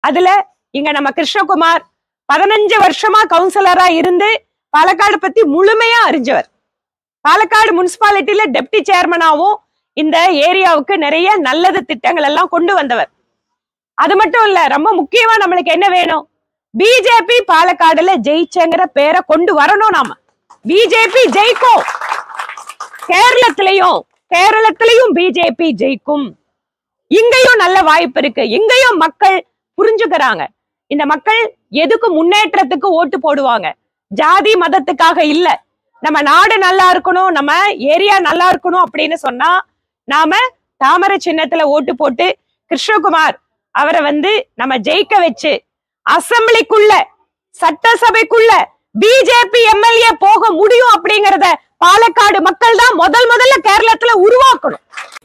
அதுல இங்க நம்ம கிருஷ்ணகுமார் பதினஞ்சு வருஷமா கவுன்சிலரா இருந்து பாலக்காடு பத்தி முழுமையா அறிஞ்சவர் பாலக்காடு முனிசிபாலிட்டியில டெப்டி சேர்மனாவும் இந்த ஏரியாவுக்கு நிறைய நல்லது திட்டங்கள் எல்லாம் கொண்டு வந்தவர் அது மட்டும் இல்ல ரொம்ப முக்கியமா நம்மளுக்கு என்ன வேணும் பிஜேபி பாலக்காடுல ஜெயிச்சங்கிற பேரை கொண்டு வரணும் நாம பிஜேபி ஜெயிக்கும் கேரளத்திலையும் கேரளத்திலையும் பிஜேபி ஜெயிக்கும் இங்கேயும் நல்ல வாய்ப்பு இருக்கு இங்கேயும் மக்கள் புரிஞ்சுக்கிறாங்க இந்த மக்கள் எதுக்கு முன்னேற்றத்துக்கு ஓட்டு போடுவாங்க ஜாதி மதத்துக்காக இல்ல நம்ம நாடு நல்லா இருக்கணும் நம்ம ஏரியா நல்லா இருக்கணும் அப்படின்னு சொன்னா நாம தாமரை சின்னத்துல ஓட்டு போட்டு கிருஷ்ணகுமார் அவரை வந்து நம்ம ஜெயிக்க வச்சு அசம்பிளிக்குள்ள சட்டசபைக்குள்ள பிஜேபி எம்எல்ஏ போக முடியும் அப்படிங்கறத பாலக்காடு மக்கள் தான் முதல் முதல்ல கேரளத்துல உருவாக்கணும்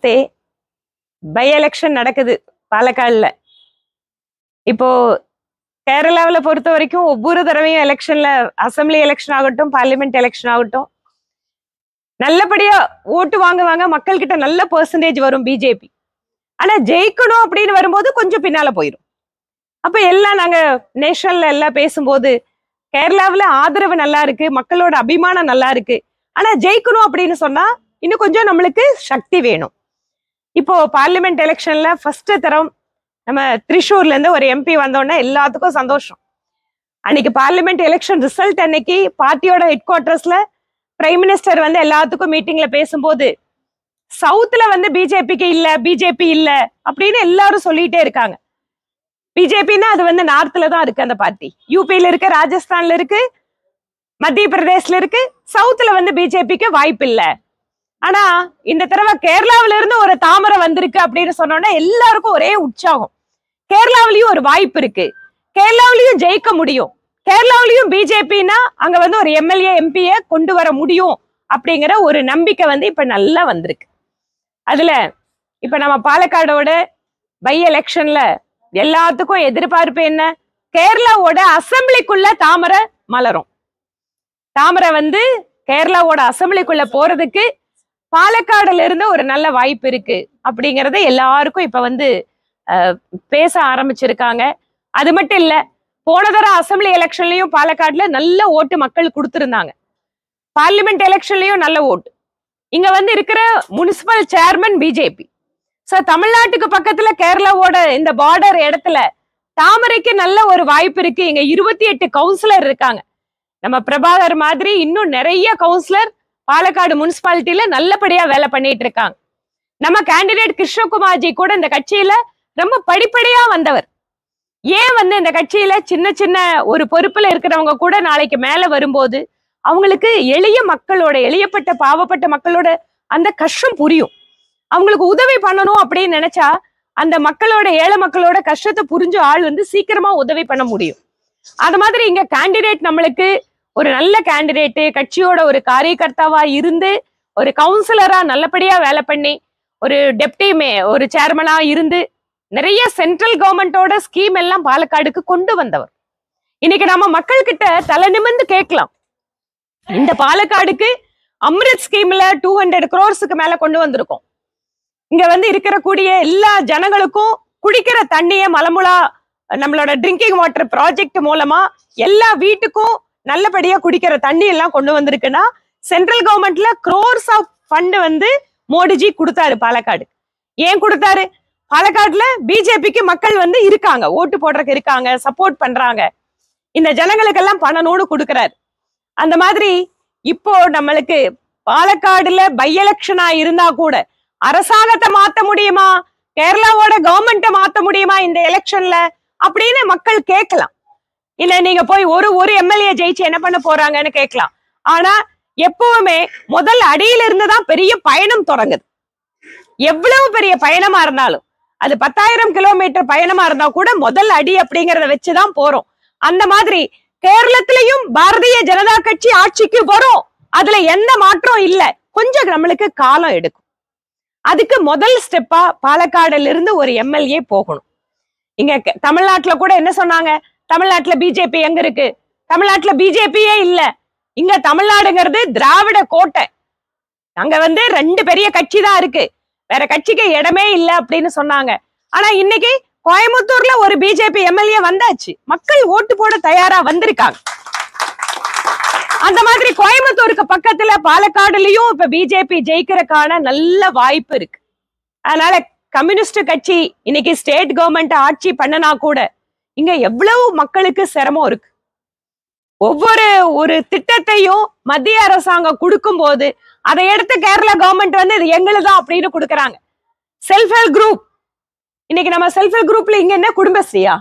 பை எலெக்ஷன் நடக்குது பாலக்காடுல இப்போ கேரளாவுல பொறுத்த வரைக்கும் ஒவ்வொரு தடவையும் எலெக்ஷன்ல அசம்பிளி எலெக்ஷன் ஆகட்டும் பார்லிமெண்ட் எலெக்ஷன் ஆகட்டும் நல்லபடியா ஓட்டு வாங்குவாங்க மக்கள் கிட்ட நல்ல பெர்சன்டேஜ் வரும் பிஜேபி ஆனா ஜெயிக்கணும் அப்படின்னு வரும்போது கொஞ்சம் பின்னால போயிடும் அப்ப எல்லாம் நாங்க நேஷனல்ல எல்லாம் பேசும்போது கேரளாவுல ஆதரவு நல்லா இருக்கு மக்களோட அபிமானம் நல்லா இருக்கு ஆனா ஜெயிக்கணும் அப்படின்னு சொன்னா இன்னும் கொஞ்சம் நம்மளுக்கு சக்தி வேணும் இப்போ பார்லிமெண்ட் எலெக்ஷன்ல ஃபர்ஸ்ட் தரம் நம்ம திரிஷூர்ல இருந்து ஒரு எம்பி வந்தோடனே எல்லாத்துக்கும் சந்தோஷம் அன்னைக்கு பார்லிமெண்ட் எலெக்ஷன் ரிசல்ட் அன்னைக்கு பார்ட்டியோட ஹெட் குவார்டர்ஸ்ல பிரைம் மினிஸ்டர் வந்து எல்லாத்துக்கும் மீட்டிங்ல பேசும்போது சவுத்துல வந்து பிஜேபிக்கு இல்ல பிஜேபி இல்ல அப்படின்னு எல்லாரும் சொல்லிட்டே இருக்காங்க பிஜேபின்னா அது வந்து நார்த்ல தான் இருக்கு அந்த பார்ட்டி யூபியில இருக்கு ராஜஸ்தான்ல இருக்கு மத்திய பிரதேஷ்ல இருக்கு சவுத்துல வந்து பிஜேபிக்கு வாய்ப்பு இல்ல ஆனா இந்த தடவை கேரளாவில இருந்து ஒரு தாமரை வந்திருக்கு அப்படின்னு சொன்னோன்னா எல்லாருக்கும் ஒரே உற்சாகம் கேரளாவிலயும் ஒரு வாய்ப்பு இருக்கு கேரளாவிலயும் ஜெயிக்க முடியும் கேரளாவிலயும் பிஜேபின்னா அங்க வந்து ஒரு எம்எல்ஏ எம்பிய கொண்டு வர முடியும் அப்படிங்கிற ஒரு நம்பிக்கை வந்து இப்ப நல்லா வந்திருக்கு அதுல இப்ப நம்ம பாலக்காடோட பை எலெக்ஷன்ல எல்லாத்துக்கும் எதிர்பார்ப்பு என்ன கேரளாவோட அசம்பிளிக்குள்ள தாமரை மலரும் தாமரை வந்து கேரளாவோட அசம்பிளிக்குள்ள போறதுக்கு பாலக்காடுல இருந்து ஒரு நல்ல வாய்ப்பு இருக்கு அப்படிங்கறத எல்லாருக்கும் இப்ப வந்து அஹ், பேச ஆரம்பிச்சிருக்காங்க அது மட்டும் இல்ல போன தடவை அசம்பிளி எலெக்ஷன்லயும் பாலக்காடுல நல்ல ஓட்டு மக்கள் கொடுத்திருந்தாங்க பார்லிமெண்ட் எலெக்ஷன்லயும் நல்ல ஓட்டு இங்க வந்து இருக்கிற முனிசிபல் சேர்மன் பிஜேபி சோ தமிழ்நாட்டுக்கு பக்கத்துல கேரளாவோட இந்த பார்டர் இடத்துல தாமரைக்கு நல்ல ஒரு வாய்ப்பு இருக்கு இங்க இருபத்தி எட்டு கவுன்சிலர் இருக்காங்க நம்ம பிரபாகர் மாதிரி இன்னும் நிறைய கவுன்சிலர் பாலக்காடு முனிசிபாலிட்டியில நல்லபடியா வேலை பண்ணிட்டு இருக்காங்க நம்ம கேண்டிடேட் கிருஷ்ணகுமார்ஜி கூட இந்த கட்சியில ரொம்ப படிப்படியா வந்தவர் ஏன் வந்து இந்த கட்சியில சின்ன சின்ன ஒரு பொறுப்புல இருக்கிறவங்க கூட நாளைக்கு மேல வரும்போது அவங்களுக்கு எளிய மக்களோட எளியப்பட்ட பாவப்பட்ட மக்களோட அந்த கஷ்டம் புரியும் அவங்களுக்கு உதவி பண்ணணும் அப்படின்னு நினைச்சா அந்த மக்களோட ஏழை மக்களோட கஷ்டத்தை புரிஞ்ச ஆள் வந்து சீக்கிரமா உதவி பண்ண முடியும் அது மாதிரி இங்க கேண்டிடேட் நம்மளுக்கு ஒரு நல்ல கேண்டிடேட்டு கட்சியோட ஒரு காரியகர்த்தாவா இருந்து ஒரு கவுன்சிலரா நல்லபடியா வேலை பண்ணி ஒரு டெப்டி மே ஒரு சேர்மனா இருந்து நிறைய சென்ட்ரல் கவர்மெண்டோட ஸ்கீம் எல்லாம் பாலக்காடுக்கு கொண்டு வந்தவர் இன்னைக்கு நம்ம மக்கள் கிட்ட தலை நிமிர்ந்து கேட்கலாம் இந்த பாலக்காடுக்கு அம்ரித் ஸ்கீம்ல டூ ஹண்ட்ரட் குரோர்ஸுக்கு மேல கொண்டு வந்திருக்கோம் இங்க வந்து இருக்கிற கூடிய எல்லா ஜனங்களுக்கும் குடிக்கிற தண்ணிய மலமுலா நம்மளோட ட்ரிங்கிங் வாட்டர் ப்ராஜெக்ட் மூலமா எல்லா வீட்டுக்கும் நல்லபடியா குடிக்கிற தண்ணி எல்லாம் கொண்டு வந்திருக்குன்னா சென்ட்ரல் கவர்மெண்ட்ல குரோர்ஸ் ஆஃப் ஃபண்ட் வந்து மோடிஜி கொடுத்தாரு பாலக்காடு ஏன் கொடுத்தாரு பாலக்காடுல பிஜேபிக்கு மக்கள் வந்து இருக்காங்க ஓட்டு போடுறதுக்கு இருக்காங்க சப்போர்ட் பண்றாங்க இந்த ஜனங்களுக்கெல்லாம் பண்ணணும்னு கொடுக்கறாரு அந்த மாதிரி இப்போ நம்மளுக்கு பாலக்காடுல பை எலெக்ஷனா இருந்தா கூட அரசாங்கத்தை மாத்த முடியுமா கேரளாவோட கவர்மெண்ட்டை மாத்த முடியுமா இந்த எலெக்ஷன்ல அப்படின்னு மக்கள் கேட்கலாம் இல்ல நீங்க போய் ஒரு ஒரு எம்எல்ஏ ஜெயிச்சு என்ன பண்ண போறாங்கன்னு கேட்கலாம் ஆனா எப்பவுமே முதல் அடியில இருந்து தான் பெரிய பயணம் தொடங்குது எவ்வளவு பெரிய பயணமா இருந்தாலும் அது பத்தாயிரம் கிலோமீட்டர் பயணமா இருந்தா கூட முதல் அடி அப்படிங்கறத வச்சுதான் போறோம் அந்த மாதிரி கேரளத்திலையும் பாரதிய ஜனதா கட்சி ஆட்சிக்கு வரும் அதுல எந்த மாற்றம் இல்ல கொஞ்சம் நம்மளுக்கு காலம் எடுக்கும் அதுக்கு முதல் ஸ்டெப்பா பாலக்காடுல இருந்து ஒரு எம்எல்ஏ போகணும் இங்க க- தமிழ்நாட்டுல கூட என்ன சொன்னாங்க தமிழ்நாட்டுல பிஜேபி எங்க இருக்கு தமிழ்நாட்டுல பிஜேபியே இல்ல இங்க தமிழ்நாடுங்கிறது திராவிட கோட்டை அங்க வந்து ரெண்டு பெரிய கட்சி தான் இருக்கு வேற கட்சிக்கு இடமே இல்ல அப்படின்னு சொன்னாங்க ஆனா இன்னைக்கு கோயம்புத்தூர்ல ஒரு பிஜேபி எம்எல்ஏ வந்தாச்சு மக்கள் ஓட்டு போட தயாரா வந்திருக்காங்க அந்த மாதிரி கோயம்புத்தூருக்கு பக்கத்துல பாலக்காடுலயும் இப்ப பிஜேபி ஜெயிக்கிறதுக்கான நல்ல வாய்ப்பு இருக்கு அதனால கம்யூனிஸ்ட் கட்சி இன்னைக்கு ஸ்டேட் கவர்மெண்ட் ஆட்சி பண்ணனா கூட இங்க எவ்வளவு மக்களுக்கு சிரமம் இருக்கு ஒவ்வொரு ஒரு திட்டத்தையும் மத்திய அரசாங்கம் கொடுக்கும் போது அதை எடுத்து கேரளா கவர்மெண்ட் வந்து இது எங்களுதான் அப்படின்னு கொடுக்கறாங்க செல்ஃப் ஹெல்ப் குரூப் இன்னைக்கு நம்ம செல்ஃப் ஹெல்ப் குரூப்ல இங்க என்ன குடும்பஸ்ரீயா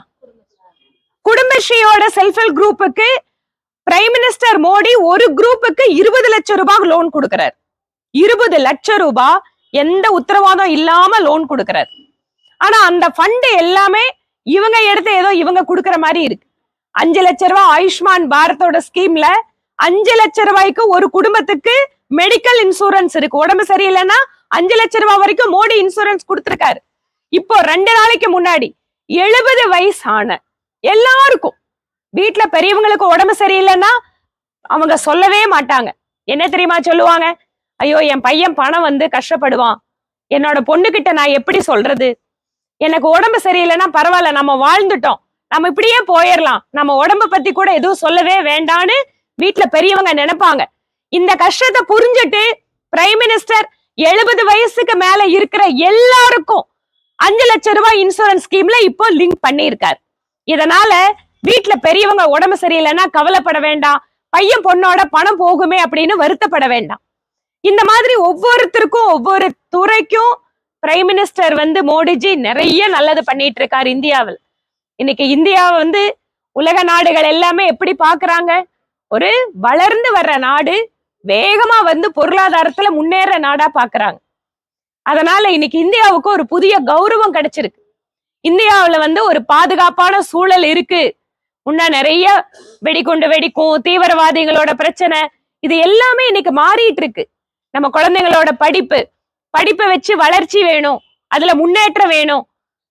குடும்பஸ்ரீயோட செல்ஃப் ஹெல்ப் குரூப்புக்கு பிரைம் மினிஸ்டர் மோடி ஒரு குரூப்புக்கு இருபது லட்சம் ரூபாய் லோன் கொடுக்கிறார் இருபது லட்சம் ரூபாய் எந்த உத்தரவாதம் இல்லாம லோன் கொடுக்கிறார் ஆனா அந்த ஃபண்ட் எல்லாமே இவங்க எடுத்து ஏதோ இவங்க கொடுக்கற மாதிரி இருக்கு அஞ்சு லட்ச ரூபாய் ஆயுஷ்மான் பாரத்தோட ஸ்கீம்ல அஞ்சு லட்ச ரூபாய்க்கு ஒரு குடும்பத்துக்கு மெடிக்கல் இன்சூரன்ஸ் இருக்கு உடம்பு சரியில்லைன்னா அஞ்சு லட்ச ரூபாய் வரைக்கும் மோடி இன்சூரன்ஸ் கொடுத்திருக்காரு இப்போ ரெண்டு நாளைக்கு முன்னாடி எழுபது வயசான எல்லாருக்கும் வீட்ல பெரியவங்களுக்கு உடம்பு சரியில்லைன்னா அவங்க சொல்லவே மாட்டாங்க என்ன தெரியுமா சொல்லுவாங்க ஐயோ என் பையன் பணம் வந்து கஷ்டப்படுவான் என்னோட பொண்ணுகிட்ட நான் எப்படி சொல்றது எனக்கு உடம்பு சரியில்லைன்னா பரவாயில்ல நம்ம வாழ்ந்துட்டோம் நம்ம இப்படியே போயிடலாம் நம்ம உடம்ப பத்தி கூட எதுவும் சொல்லவே வேண்டான்னு வீட்ல பெரியவங்க நினைப்பாங்க இந்த கஷ்டத்தை புரிஞ்சுட்டு பிரைம் மினிஸ்டர் எழுபது வயசுக்கு மேல இருக்கிற எல்லாருக்கும் அஞ்சு லட்சம் ரூபாய் இன்சூரன்ஸ் ஸ்கீம்ல இப்போ லிங்க் பண்ணியிருக்காரு இதனால வீட்ல பெரியவங்க உடம்பு சரியில்லைன்னா கவலைப்பட வேண்டாம் பையன் பொண்ணோட பணம் போகுமே அப்படின்னு வருத்தப்பட வேண்டாம் இந்த மாதிரி ஒவ்வொருத்தருக்கும் ஒவ்வொரு துறைக்கும் பிரைம் மினிஸ்டர் வந்து மோடிஜி நிறைய நல்லது பண்ணிட்டு இருக்காரு இந்தியாவில் இன்னைக்கு இந்தியாவை வந்து உலக நாடுகள் எல்லாமே எப்படி பாக்குறாங்க ஒரு வளர்ந்து வர்ற நாடு வேகமா வந்து பொருளாதாரத்துல முன்னேற நாடா பாக்குறாங்க அதனால இன்னைக்கு இந்தியாவுக்கு ஒரு புதிய கௌரவம் கிடைச்சிருக்கு இந்தியாவுல வந்து ஒரு பாதுகாப்பான சூழல் இருக்கு முன்ன நிறைய வெடிகுண்டு வெடிக்கும் தீவிரவாதிகளோட பிரச்சனை இது எல்லாமே இன்னைக்கு மாறிட்டு இருக்கு நம்ம குழந்தைங்களோட படிப்பு படிப்பை வச்சு வளர்ச்சி வேணும் அதுல முன்னேற்றம் வேணும்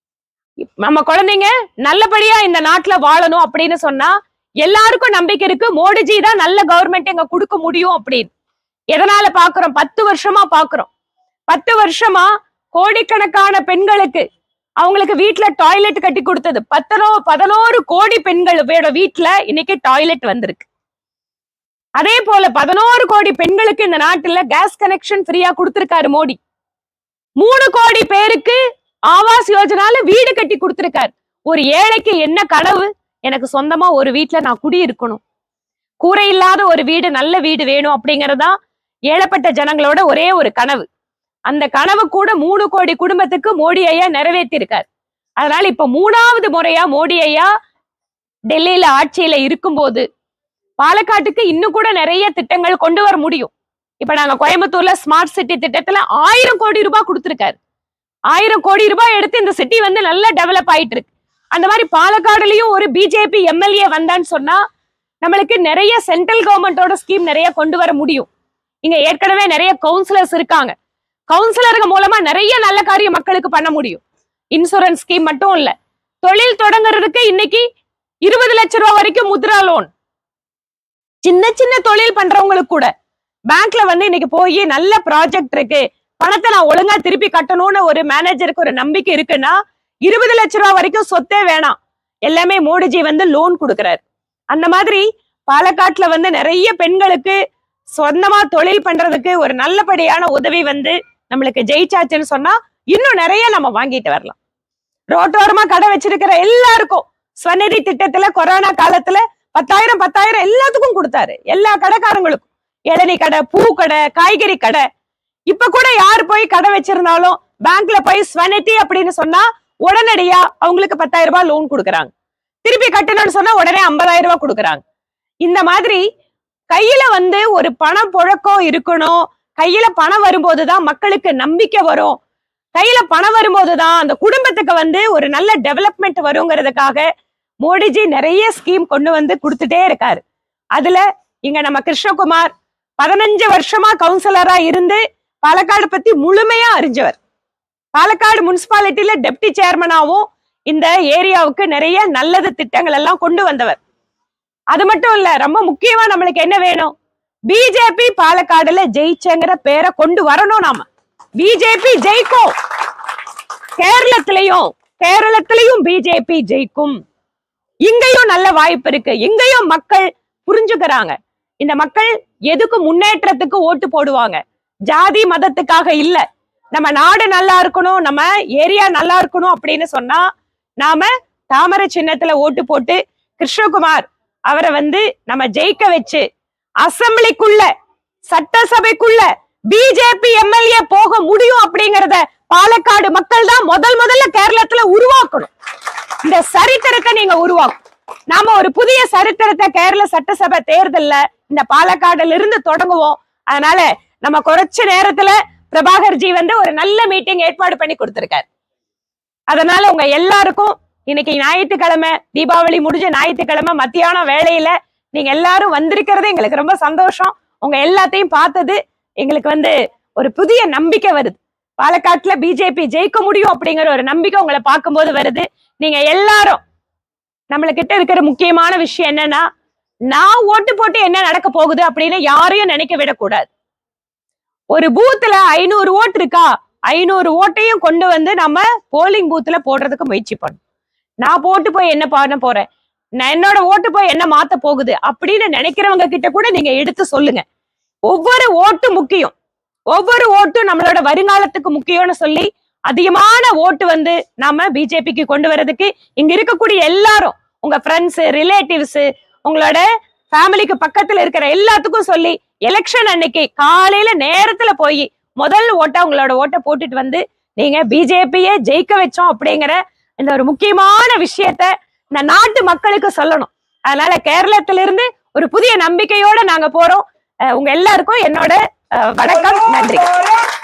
நம்ம குழந்தைங்க நல்லபடியா இந்த நாட்டுல வாழணும் அப்படின்னு சொன்னா எல்லாருக்கும் நம்பிக்கை இருக்கு மோடிஜி தான் நல்ல கவர்மெண்ட் எங்க கொடுக்க முடியும் அப்படின்னு எதனால பாக்குறோம் பத்து வருஷமா பாக்குறோம் பத்து வருஷமா கோடிக்கணக்கான பெண்களுக்கு அவங்களுக்கு வீட்ல டாய்லெட் கட்டி கொடுத்தது பத்தனோ பதினோரு கோடி பெண்களோட வீட்ல இன்னைக்கு டாய்லெட் வந்திருக்கு அதே போல பதினோரு கோடி பெண்களுக்கு இந்த நாட்டுல கேஸ் கனெக்ஷன் ஃப்ரீயா கொடுத்திருக்காரு மோடி மூணு கோடி பேருக்கு ஆவாஸ் யோஜனால வீடு கட்டி கொடுத்திருக்காரு ஒரு ஏழைக்கு என்ன கனவு எனக்கு சொந்தமா ஒரு வீட்ல நான் குடி இருக்கணும் கூரை இல்லாத ஒரு வீடு நல்ல வீடு வேணும் அப்படிங்கறதா ஏழப்பட்ட ஜனங்களோட ஒரே ஒரு கனவு அந்த கனவு கூட மூணு கோடி குடும்பத்துக்கு மோடி ஐயா நிறைவேற்றி இருக்காரு அதனால இப்ப மூணாவது முறையா மோடி ஐயா டெல்லியில ஆட்சியில இருக்கும்போது பாலக்காட்டுக்கு இன்னும் கூட நிறைய திட்டங்கள் கொண்டு வர முடியும் இப்ப நாங்க கோயம்புத்தூர்ல ஸ்மார்ட் சிட்டி திட்டத்துல ஆயிரம் கோடி ரூபாய் கொடுத்திருக்காரு ஆயிரம் கோடி ரூபாய் எடுத்து இந்த சிட்டி வந்து நல்லா டெவலப் ஆயிட்டு இருக்கு அந்த மாதிரி பாலக்காடுலயும் ஒரு பிஜேபி எம்எல்ஏ வந்தான்னு சொன்னா நம்மளுக்கு நிறைய சென்ட்ரல் கவர்மெண்டோட ஸ்கீம் நிறைய கொண்டு வர முடியும் இங்க ஏற்கனவே நிறைய கவுன்சிலர்ஸ் இருக்காங்க கவுன்சிலர்கள் மூலமா நிறைய நல்ல காரியம் மக்களுக்கு பண்ண முடியும் இன்சூரன்ஸ் ஸ்கீம் மட்டும் இல்ல தொழில் தொடங்குறதுக்கு இன்னைக்கு இருபது லட்சம் ரூபாய் வரைக்கும் முத்ரா லோன் சின்ன சின்ன தொழில் பண்றவங்களுக்கு கூட பேங்க்ல வந்து இன்னைக்கு போய் நல்ல ப்ராஜெக்ட் இருக்கு பணத்தை நான் ஒழுங்கா திருப்பி கட்டணும்னு ஒரு மேனேஜருக்கு ஒரு நம்பிக்கை இருக்குன்னா இருபது லட்ச ரூபாய் வரைக்கும் சொத்தே வேணாம் எல்லாமே மோடிஜி வந்து லோன் கொடுக்கறாரு அந்த மாதிரி பாலக்காட்டுல வந்து நிறைய பெண்களுக்கு சொந்தமா தொழில் பண்றதுக்கு ஒரு நல்லபடியான உதவி வந்து நம்மளுக்கு ஜெயிச்சாச்சுன்னு சொன்னா இன்னும் நிறைய நம்ம வாங்கிட்டு வரலாம் ரோட்டோரமா கடை வச்சிருக்கிற எல்லாருக்கும் ஸ்வநிதி திட்டத்துல கொரோனா காலத்துல பத்தாயிரம் பத்தாயிரம் எல்லாத்துக்கும் கொடுத்தாரு எல்லா கடைக்காரங்களுக்கும் இளநீ கடை பூ கடை காய்கறி கடை இப்ப கூட யார் போய் கடை வச்சிருந்தாலும் பேங்க்ல போய் ஸ்வநிதி அப்படின்னு சொன்னா உடனடியா அவங்களுக்கு பத்தாயிரம் ரூபாய் லோன் கொடுக்குறாங்க திருப்பி கட்டணும்னு சொன்னா உடனே ஐம்பதாயிரம் ரூபாய் கொடுக்குறாங்க இந்த மாதிரி கையில வந்து ஒரு பணம் புழக்கம் இருக்கணும் கையில பணம் வரும்போதுதான் மக்களுக்கு நம்பிக்கை வரும் கையில பணம் வரும்போதுதான் அந்த குடும்பத்துக்கு வந்து ஒரு நல்ல டெவலப்மெண்ட் வருங்கிறதுக்காக மோடிஜி நிறைய ஸ்கீம் கொண்டு வந்து கொடுத்துட்டே இருக்காரு அதுல இங்க நம்ம கிருஷ்ணகுமார் பதினஞ்சு வருஷமா கவுன்சிலரா இருந்து பாலக்காடு பத்தி முழுமையா அறிஞ்சவர் பாலக்காடு முனிசிபாலிட்டியில டெப்டி சேர்மனாவும் இந்த ஏரியாவுக்கு நிறைய நல்லது திட்டங்கள் எல்லாம் கொண்டு வந்தவர் அது மட்டும் இல்ல ரொம்ப முக்கியமா நம்மளுக்கு என்ன வேணும் பிஜேபி பாலக்காடுல ஜெயிச்சங்கிற பேரை கொண்டு வரணும் நாம பிஜேபி ஜெயிக்கும் கேரளத்திலையும் கேரளத்திலையும் பிஜேபி ஜெயிக்கும் இங்கேயும் நல்ல வாய்ப்பு இருக்கு இங்கேயும் மக்கள் புரிஞ்சுக்கிறாங்க இந்த மக்கள் எதுக்கு முன்னேற்றத்துக்கு ஓட்டு போடுவாங்க ஜாதி மதத்துக்காக இல்ல நம்ம நாடு நல்லா இருக்கணும் நம்ம ஏரியா நல்லா இருக்கணும் அப்படின்னு சொன்னா நாம தாமரை சின்னத்துல ஓட்டு போட்டு கிருஷ்ணகுமார் அவரை வந்து நம்ம ஜெயிக்க வச்சு அசம்பிளிக்குள்ள சட்டசபைக்குள்ள பிஜேபி எம்எல்ஏ போக முடியும் அப்படிங்கறத பாலக்காடு மக்கள் தான் முதல் முதல்ல கேரளத்துல உருவாக்கணும் இந்த சரித்திரத்தை நீங்க உருவாக்கும் நாம ஒரு புதிய சரித்திரத்தை கேரள சட்டசபை தேர்தல்ல இந்த பாலக்காடுல இருந்து தொடங்குவோம் அதனால நம்ம குறைச்ச நேரத்துல பிரபாகர் ஜி வந்து ஒரு நல்ல மீட்டிங் ஏற்பாடு பண்ணி கொடுத்திருக்காரு அதனால உங்க எல்லாருக்கும் இன்னைக்கு ஞாயிற்றுக்கிழமை தீபாவளி முடிஞ்ச ஞாயிற்றுக்கிழமை மத்தியானம் வேலையில நீங்க எல்லாரும் வந்திருக்கிறது எங்களுக்கு ரொம்ப சந்தோஷம் உங்க எல்லாத்தையும் பார்த்தது எங்களுக்கு வந்து ஒரு புதிய நம்பிக்கை வருது பாலக்காட்டுல பிஜேபி ஜெயிக்க முடியும் அப்படிங்கிற ஒரு நம்பிக்கை உங்களை பார்க்கும்போது வருது நீங்க எல்லாரும் நம்மளுக்கிட்ட இருக்கிற முக்கியமான விஷயம் என்னன்னா நான் ஓட்டு போட்டு என்ன நடக்க போகுது அப்படின்னு யாரையும் நினைக்க விடக்கூடாது ஒரு பூத்துல ஐநூறு ஓட்டு இருக்கா ஐநூறு ஓட்டையும் கொண்டு வந்து நம்ம போலிங் பூத்துல போடுறதுக்கு முயற்சி பண்ணும் நான் போட்டு போய் என்ன பண்ண போறேன் நான் என்னோட ஓட்டு போய் என்ன மாத்த போகுது அப்படின்னு நினைக்கிறவங்க கிட்ட கூட நீங்க எடுத்து சொல்லுங்க ஒவ்வொரு ஓட்டு முக்கியம் ஒவ்வொரு ஓட்டும் நம்மளோட வருங்காலத்துக்கு முக்கியம்னு சொல்லி அதிகமான ஓட்டு வந்து நாம பிஜேபிக்கு கொண்டு வர்றதுக்கு இங்க இருக்கக்கூடிய எல்லாரும் உங்க ஃப்ரெண்ட்ஸ் ரிலேட்டிவ்ஸ் உங்களோட ஃபேமிலிக்கு பக்கத்துல இருக்கிற எல்லாத்துக்கும் சொல்லி எலெக்ஷன் அன்னைக்கு காலையில நேரத்துல போய் முதல் ஓட்டை உங்களோட ஓட்டை போட்டுட்டு வந்து நீங்க பிஜேபியே ஜெயிக்க வச்சோம் அப்படிங்கிற இந்த ஒரு முக்கியமான விஷயத்த இந்த நாட்டு மக்களுக்கு சொல்லணும் அதனால கேரளத்துல இருந்து ஒரு புதிய நம்பிக்கையோட நாங்க போறோம் அஹ் உங்க எல்லாருக்கும் என்னோட அஹ், வணக்கம் நன்றி